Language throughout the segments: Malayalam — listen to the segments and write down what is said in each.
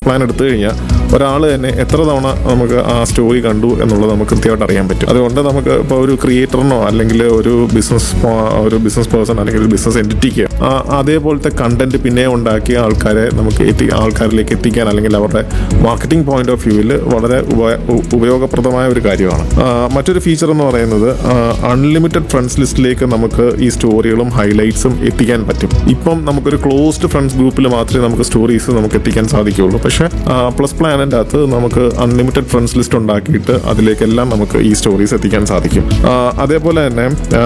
പ്ലാൻ എടുത്തു കഴിഞ്ഞാൽ ഒരാൾ തന്നെ എത്ര തവണ നമുക്ക് ആ സ്റ്റോറി കണ്ടു എന്നുള്ളത് നമുക്ക് കൃത്യമായിട്ട് അറിയാൻ പറ്റും അതുകൊണ്ട് നമുക്ക് ഇപ്പോൾ ഒരു ക്രിയേറ്ററിനോ അല്ലെങ്കിൽ ഒരു ബിസിനസ് ഒരു ബിസിനസ് പേഴ്സൺ അല്ലെങ്കിൽ ഒരു ബിസിനസ് എൻറ്റിറ്റിക്ക് അതേപോലത്തെ കണ്ടന്റ് പിന്നെ ഉണ്ടാക്കിയ ആൾക്കാരെ നമുക്ക് എത്തി ആൾക്കാരിലേക്ക് എത്തിക്കാൻ അല്ലെങ്കിൽ അവരുടെ മാർക്കറ്റിംഗ് പോയിന്റ് ഓഫ് വ്യൂവിൽ വളരെ ഉപ- ഉ- ഉപയോഗപ്രദമായ ഒരു കാര്യമാണ് ആ, മറ്റൊരു ഫീച്ചർ എന്ന് പറയുന്നത് അൺലിമിറ്റഡ് ഫ്രണ്ട്സ് ലിസ്റ്റിലേക്ക് നമുക്ക് ഈ സ്റ്റോറികളും ഹൈലൈറ്റ്സും എത്തിക്കാൻ പറ്റും ഇപ്പം നമുക്കൊരു ക്ലോസ്ഡ് ഫ്രണ്ട്സ് ഗ്രൂപ്പിൽ മാത്രമേ നമുക്ക് സ്റ്റോറീസ് നമുക്ക് എത്തിക്കാൻ സാധിക്കുകയുള്ളൂ പക്ഷേ പ്ലസ് പ്ലാനിൻ്റെ അകത്ത് നമുക്ക് അൺലിമിറ്റഡ് ഫ്രണ്ട്സ് ലിസ്റ്റ് ഉണ്ടാക്കിയിട്ട് അതിലേക്കെല്ലാം നമുക്ക് ഈ സ്റ്റോറീസ് എത്തിക്കാൻ സാധിക്കും ആ, അതേപോലെ തന്നെ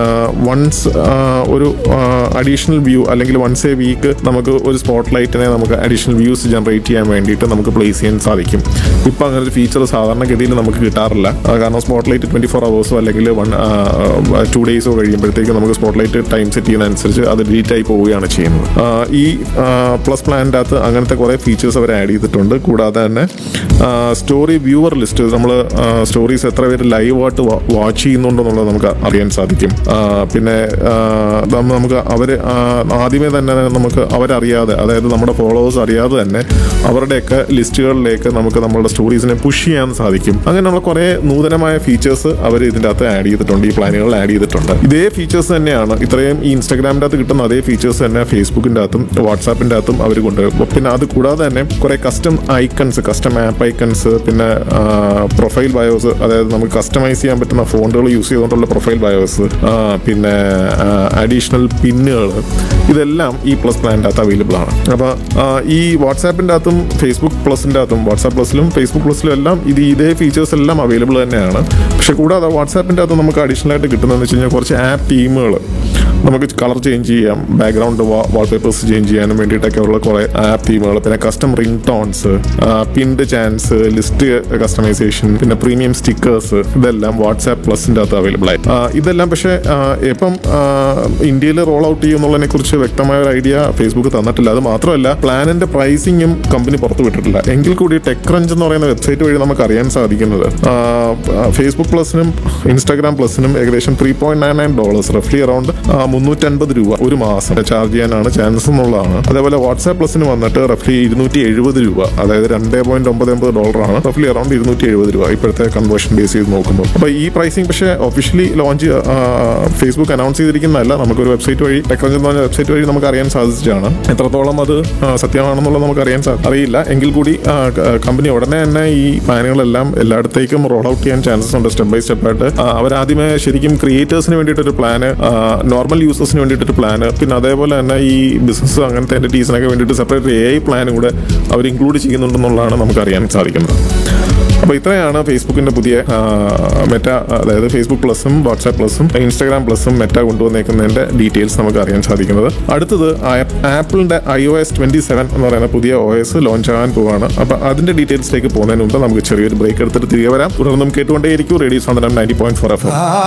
വൺസ് ഒരു അഡീഷണൽ വ്യൂ അല്ലെങ്കിൽ വൺസ് എ വീക്ക് നമുക്ക് ഒരു സ്പോട്ട് ലൈറ്റിനെ നമുക്ക് അഡീഷണൽ വ്യൂസ് ജനറേറ്റ് ചെയ്യാൻ വേണ്ടിയിട്ട് നമുക്ക് പ്ലേസ് ചെയ്യാൻ സാധിക്കും ഇപ്പം അങ്ങനെ ഒരു ഫീച്ചർ സാധാരണഗതിയിൽ നമുക്ക് കിട്ടാറില്ല ആ, കാരണം സ്പോട്ട് ലൈറ്റ് ട്വൻറ്റി ഫോർ അവേഴ്സോ അല്ലെങ്കിൽ വൺ ടു ഡേയ്സോ കഴിയുമ്പോഴത്തേക്ക് നമുക്ക് സ്പോട്ട് ലൈറ്റ് ടൈം സെറ്റ് ചെയ്യുന്നതനുസരിച്ച് അത് ഡിലീറ്റ് ആയി പോവുകയാണ് ചെയ്യുന്നത് ആ, ഈ പ്ലസ് പ്ലാനിൻ്റെ അകത്ത് അങ്ങനത്തെ കുറേ ഫീച്ചേഴ്സ് അവർ ആഡ് ചെയ്തിട്ടുണ്ട് കൂടാതെ തന്നെ സ്റ്റോറി വ്യൂവർ ലിസ്റ്റ് നമ്മൾ സ്റ്റോറീസ് എത്ര പേര് ലൈവായിട്ട് വാച്ച് ചെയ്യുന്നുണ്ടെന്നുള്ളത് നമുക്ക് അറിയാൻ സാധിക്കും ആ, പിന്നെ ആ, നമ്മ- നമുക്ക് അവർ ആദ്യമേ തന്നെ നമുക്ക് അവരറിയാതെ അതായത് നമ്മുടെ ഫോളോവേഴ്സ് അറിയാതെ തന്നെ അവരുടെയൊക്കെ ലിസ്റ്റുകളിലേക്ക് നമുക്ക് നമ്മളുടെ സ്റ്റോറീസിനെ പുഷ് ചെയ്യാൻ സാധിക്കും അങ്ങനെയുള്ള കുറേ നൂതനമായ ഫീച്ചേഴ്സ് അവർ ഇതിൻ്റെ അകത്ത് ആഡ് ചെയ്തിട്ടുണ്ട് ഈ പ്ലാനുകളിൽ ആഡ് ചെയ്തിട്ടുണ്ട് ഇതേ ഫീച്ചേഴ്സ് തന്നെയാണ് ഇത്രയും ഈ ഇൻസ്റ്റാഗ്രാമിൻ്റെ അകത്ത് കിട്ടുന്ന അതേ ഫീച്ചേഴ്സ് തന്നെ ഫേസ്ബുക്കിൻ്റെ അകത്തും വാട്സാപ്പിൻ്റെ അകത്തും അവർ കൊണ്ടുവരും പിന്നെ അത് കൂടാതെ തന്നെ കുറേ custom icons custom app icons പിന്നെ പ്രൊഫൈൽ ബയോസ് അതായത് നമുക്ക് കസ്റ്റമൈസ് ചെയ്യാൻ പറ്റുന്ന ഫോണ്ടുകൾ യൂസ് ചെയ്തുകൊണ്ടുള്ള പ്രൊഫൈൽ ബയോസ് പിന്നെ അഡീഷണൽ പിന്നുകൾ ഇതെല്ലാം ഈ പ്ലസ് പ്ലാനിൻ്റെ അകത്ത് അവൈലബിൾ ആണ് അപ്പോൾ ഈ വാട്സാപ്പിൻ്റെ അകത്തും ഫേസ്ബുക്ക് പ്ലസിൻ്റെ അകത്തും വാട്സാപ്പ് പ്ലസിലും ഫേസ്ബുക്ക് പ്ലസിലും എല്ലാം ഇത് ഇതേ ഫീച്ചേഴ്സ് എല്ലാം അവൈലബിൾ തന്നെയാണ് പക്ഷെ കൂടാതെ വാട്സാപ്പിൻ്റെ അകത്ത് നമുക്ക് അഡീഷണൽ ആയിട്ട് കിട്ടുന്നതെന്ന് വെച്ച് കഴിഞ്ഞാൽ കുറച്ച് ആപ്പ് ടീമുകൾ നമുക്ക് കളർ ചേഞ്ച് ചെയ്യാം ബാക്ക്ഗ്രൗണ്ട് വാൾപേപ്പേഴ്സ് ചേഞ്ച് ചെയ്യാനും വേണ്ടിയിട്ടൊക്കെ ഉള്ള കുറേ ആപ്പ് തീമുകൾ പിന്നെ custom ringtones pinned chats list customization പിന്നെ പ്രീമിയം സ്റ്റിക്കേഴ്സ് ഇതെല്ലാം വാട്സാപ്പ് പ്ലസിൻ്റെ അകത്ത് അവൈലബിൾ ആയി ആ, ഇതെല്ലാം പക്ഷേ ആ, ഇപ്പം ഇന്ത്യയിൽ റോൾ ഔട്ട് ചെയ്യുന്നുള്ളതിനെ കുറിച്ച് വ്യക്തമായ ഒരു ഐഡിയ ഫേസ്ബുക്ക് തന്നിട്ടില്ല അത് മാത്രമല്ല പ്ലാനിന്റെ പ്രൈസിങ്ങും കമ്പനി പുറത്തു വിട്ടിട്ടില്ല എങ്കിൽ കൂടി ടെക് ക്രഞ്ച് എന്ന് പറയുന്ന വെബ്സൈറ്റ് വഴി നമുക്ക് അറിയാൻ സാധിക്കുന്നത് ഫേസ്ബുക്ക് പ്ലസിനും ഇൻസ്റ്റാഗ്രാം പ്ലസിനും ഏകദേശം three point nine nine dollars റഫ്ലി അറൌണ്ട് മുന്നൂറ്റൻപത് രൂപ ഒരു മാസം ചാർജ് ചെയ്യാനാണ് ചാൻസ് എന്നുള്ളതാണ് അതേപോലെ വാട്സാപ്പ് പ്ലസിന് വന്നിട്ട് റഫ്ലി ഇരുന്നൂറ്റി എഴുപത് രൂപ അതായത് രണ്ട് പോയിന്റ് ഒമ്പത് ഒമ്പത് ഡോളറാണ് റഫ്ലി അറൌണ്ട് ഇരുന്നൂറ്റി എഴുപത് രൂപ ഇപ്പോഴത്തെ കൺവേർഷൻ ബേസ് ചെയ്ത് നോക്കുമ്പോൾ അപ്പോൾ ഈ പ്രൈസിങ് പക്ഷേ ഒഫീഷ്യലി ലോഞ്ച് ഫേസ്ബുക്ക് അനൗൺസ് ചെയ്തിരിക്കുന്നതല്ല നമുക്കൊരു വെബ്സൈറ്റ് വഴി ടെക്നോളജി എന്ന് പറഞ്ഞ വെബ്സൈറ്റ് വഴി നമുക്ക് അറിയാൻ സാധിച്ചതാണ് എത്രത്തോളം അത് ആ, സത്യമാണെന്നുള്ളത് നമുക്ക് അറിയാൻ സാ- അറിയില്ല എങ്കിൽ കൂടി കമ്പനി ഉടനെ തന്നെ ഈ പ്ലാനുകളെല്ലാം എല്ലായിടത്തേക്കും റോൾ ഔട്ട് ചെയ്യാൻ ചാൻസസ് ഉണ്ട് സ്റ്റെപ്പ് ബൈ സ്റ്റെപ്പ് ആയിട്ട് ആ, അവരാദ്യമേ ശരിക്കും ക്രിയേറ്റേഴ്സിന് വേണ്ടിയിട്ടൊരു പ്ലാന് നോർമൽ യൂസേഴ്സിന് വേണ്ടിയിട്ടൊരു പ്ലാന് പിന്നെ അതേപോലെ തന്നെ ഈ ബിസിനസ് അങ്ങനത്തെ എൻറ്റിറ്റീസിനൊക്കെ വേണ്ടിയിട്ട് സെപ്പറേറ്റ് എ ഐ പ്ലാനും കൂടെ അവർ ഇൻക്ലൂഡ് ചെയ്യുന്നുണ്ടെന്നുള്ളതാണ് നമുക്ക് അറിയാൻ സാധിക്കുന്നത് അപ്പോൾ ഇത്രയാണ് ഫേസ്ബുക്കിന്റെ പുതിയ ആ, മെറ്റ അതായത് ഫേസ്ബുക്ക് പ്ലസും വാട്സാപ്പ് പ്ലസും ഇൻസ്റ്റാഗ്രാം പ്ലസും മെറ്റ കൊണ്ടുവന്നേക്കുന്നതിന്റെ ഡീറ്റെയിൽസ് നമുക്ക് അറിയാൻ സാധിക്കുന്നത് അടുത്തത് ആപ്പിളിന്റെ I O S twenty seven എന്ന് പറയുന്ന പുതിയ ഒ എസ് ലോഞ്ച് ആകാൻ പോവാണ് അപ്പോൾ അതിന്റെ ഡീറ്റെയിൽസിലേക്ക് പോകുന്നതിന് മുമ്പ് നമുക്ക് ചെറിയൊരു ബ്രേക്ക് എടുത്തിട്ട് തിരികെ വരാം തുടർന്നും കേട്ടുകൊണ്ടേയിരിക്കും റേഡിയോ സാധനം നയൻറ്റി പോയിന്റ് ഫോർ എഫ്